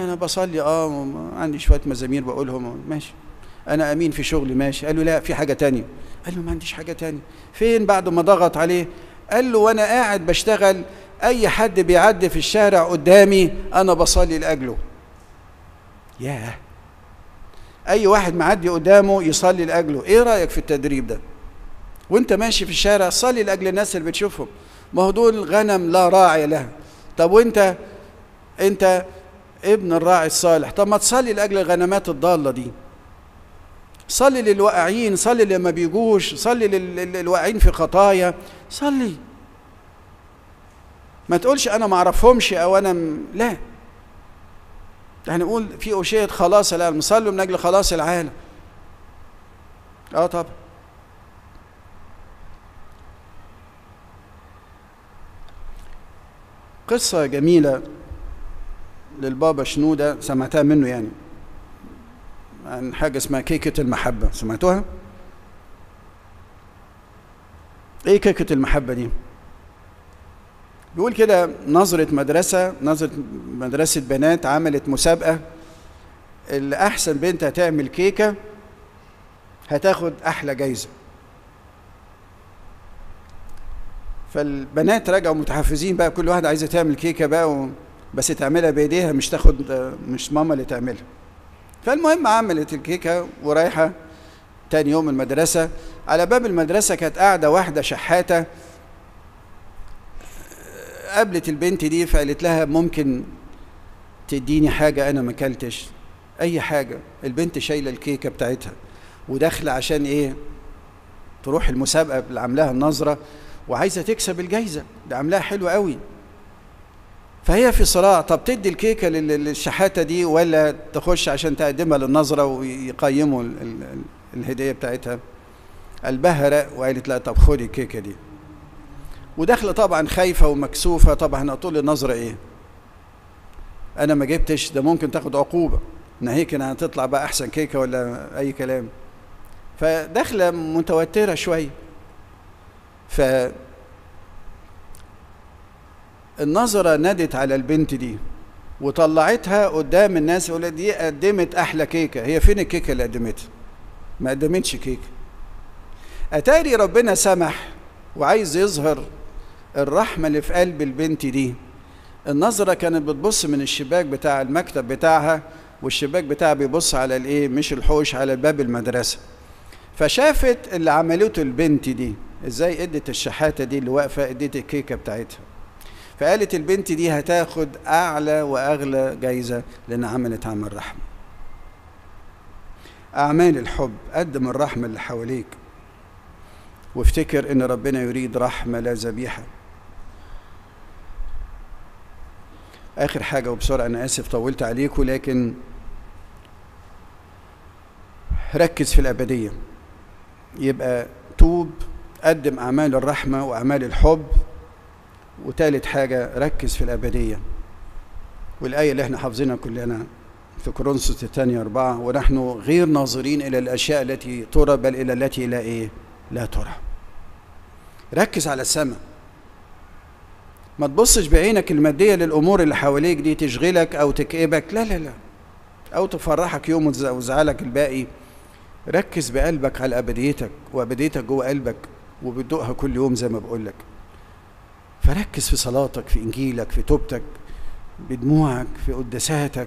انا بصلي اه عندي شويه مزامير بقولهم ماشي انا امين في شغلي ماشي قال له لا في حاجه تانية قال له ما عنديش حاجه تانية فين بعد ما ضغط عليه قال له وانا قاعد بشتغل اي حد بيعدي في الشارع قدامي انا بصلي لاجله ياه اي واحد معدي قدامه يصلي لاجله ايه رايك في التدريب ده وانت ماشي في الشارع صلي لاجل الناس اللي بتشوفهم ما هو دول غنم لا راعي لها طب وانت انت ابن الراعي الصالح طب ما تصلي لاجل الغنمات الضاله دي صلي للواقعين صلي اللي ما بيجوش صلي للواقعين في خطايا صلي ما تقولش انا ما اعرفهمش او انا م... لا احنا نقول في أشية خلاص العالم صلوا من أجل خلاص العالم اه طبعا قصة جميلة للبابا شنودة سمعتها منه يعني عن حاجة اسمها كيكة المحبة سمعتوها؟ ايه كيكة المحبة دي؟ بيقول كده نظرة مدرسة نظرة مدرسة بنات عملت مسابقة اللي أحسن بنت هتعمل كيكة هتاخد أحلى جايزة فالبنات رجعوا متحفزين بقى كل واحدة عايزة تعمل كيكة بقى و... بس تعملها بإيديها مش تاخد مش ماما اللي تعملها فالمهم عملت الكيكة ورايحة تاني يوم المدرسة على باب المدرسة كانت قاعدة واحدة شحاتة قابلت البنت دي فقالت لها ممكن تديني حاجة أنا ما أكلتش أي حاجة البنت شايلة الكيكة بتاعتها وداخلة عشان إيه تروح المسابقة اللي عاملاها النظرة وعايزة تكسب الجايزة ده عاملاها حلوة قوي فهي في صراع طب تدي الكيكة للشحاتة دي ولا تخش عشان تقدمها للنظرة ويقيموا الهدية بتاعتها قلبها رق وقالت لا طب خدي الكيكة دي وداخله طبعا خايفه ومكسوفه طبعا هتقول لي النظره ايه انا ما جبتش ده ممكن تاخد عقوبه ناهيك انها هتطلع بقى احسن كيكه ولا اي كلام فداخله متوتره شويه ف النظرة نادت على البنت دي وطلعتها قدام الناس يقول دي قدمت أحلى كيكة هي فين الكيكة اللي قدمتها ما قدمتش كيكة أتاري ربنا سمح وعايز يظهر الرحمة اللي في قلب البنت دي النظرة كانت بتبص من الشباك بتاع المكتب بتاعها والشباك بتاعها بيبص على الايه مش الحوش على باب المدرسة فشافت اللي عملته البنت دي ازاي ادت الشحاتة دي اللي واقفة ادت الكيكة بتاعتها فقالت البنت دي هتاخد اعلى واغلى جايزة لان عملت عمل رحمة اعمال الحب قدم الرحمة اللي حواليك وافتكر ان ربنا يريد رحمه لا ذبيحه اخر حاجه وبسرعه انا اسف طولت عليكم لكن ركز في الابديه يبقى توب قدم اعمال الرحمه واعمال الحب وتالت حاجه ركز في الابديه والايه اللي احنا حافظينها كلنا في كورنثوس الثانية أربعة ونحن غير ناظرين إلى الأشياء التي ترى بل إلى التي لا إيه لا ترى ركز على السماء ما تبصش بعينك المادية للأمور اللي حواليك دي تشغلك أو تكئبك لا لا لا أو تفرحك يوم وتزعلك الباقي ركز بقلبك على أبديتك وأبديتك جوه قلبك وبتدوقها كل يوم زي ما بقول لك فركز في صلاتك في إنجيلك في توبتك بدموعك في قداساتك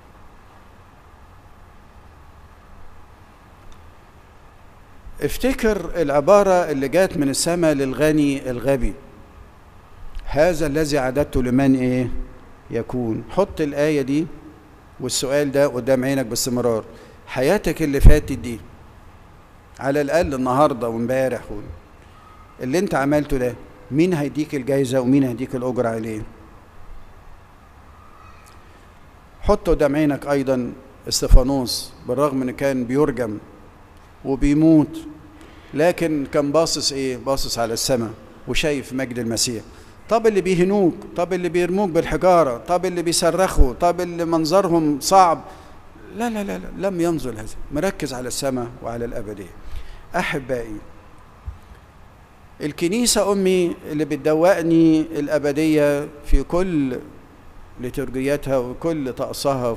افتكر العبارة اللي جات من السماء للغني الغبي هذا الذي عددت لمن ايه يكون حط الآية دي والسؤال ده قدام عينك باستمرار حياتك اللي فاتت دي على الأقل النهاردة وامبارح اللي انت عملته ده مين هيديك الجايزة ومين هيديك الأجر عليه حط قدام عينك أيضا استفانوس بالرغم ان كان بيرجم وبيموت لكن كان باصص ايه باصص على السماء وشايف مجد المسيح طب اللي بيهنوك طب اللي بيرموك بالحجاره طب اللي بيصرخوا طب اللي منظرهم صعب لا لا لا, لا لم ينظر هذا مركز على السماء وعلى الابديه احبائي الكنيسه امي اللي بتدوقني الابديه في كل لترجيتها وكل طقسها